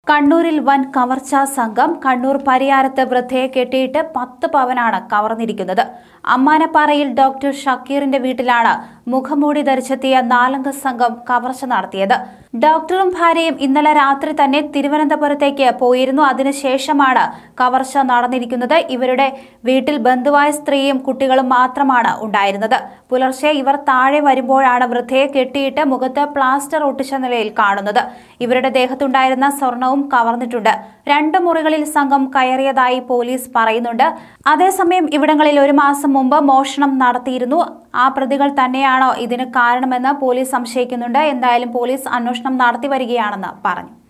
കണ്ണൂരിൽ വൻ കവർച്ചാ സംഘം കണ്ണൂർ പരിയാരത്ത് വൃദ്ധയെ കെട്ടിയിട്ട് പത്ത് പവനാണ് കവർന്നിരിക്കുന്നത് അമ്മാനപ്പാറയിൽ ഡോക്ടർ ഷക്കീറിന്റെ വീട്ടിലാണ് മുഖംമൂടി ധരിച്ചെത്തിയ നാലംഗ സംഘം കവർച്ച നടത്തിയത് ഡോക്ടറും ഭാര്യയും ഇന്നലെ രാത്രി തന്നെ തിരുവനന്തപുരത്തേക്ക് പോയിരുന്നു അതിനുശേഷമാണ് കവർച്ച നടന്നിരിക്കുന്നത് ഇവരുടെ വീട്ടിൽ ബന്ധുവായ സ്ത്രീയും കുട്ടികളും മാത്രമാണ് ഉണ്ടായിരുന്നത് പുലർച്ചെ ഇവർ താഴെ വരുമ്പോഴാണ് വൃദ്ധയെ കെട്ടിയിട്ട് മുഖത്ത് പ്ലാസ്റ്റർ ഒട്ടിച്ച നിലയിൽ കാണുന്നത് ഇവരുടെ ദേഹത്തുണ്ടായിരുന്ന സ്വർണവും കവർന്നിട്ടുണ്ട് രണ്ട് മുറികളിൽ സംഘം കയറിയതായി പോലീസ് പറയുന്നുണ്ട് അതേസമയം ഇവിടങ്ങളിൽ ഒരു മാസം മുമ്പ് മോഷണം നടത്തിയിരുന്നു ആ പ്രതികൾ തന്നെയാണോ ഇതിന് കാരണമെന്ന് പോലീസ് സംശയിക്കുന്നുണ്ട് എന്തായാലും പോലീസ് അന്വേഷണം നടത്തി വരികയാണെന്ന് പറഞ്ഞു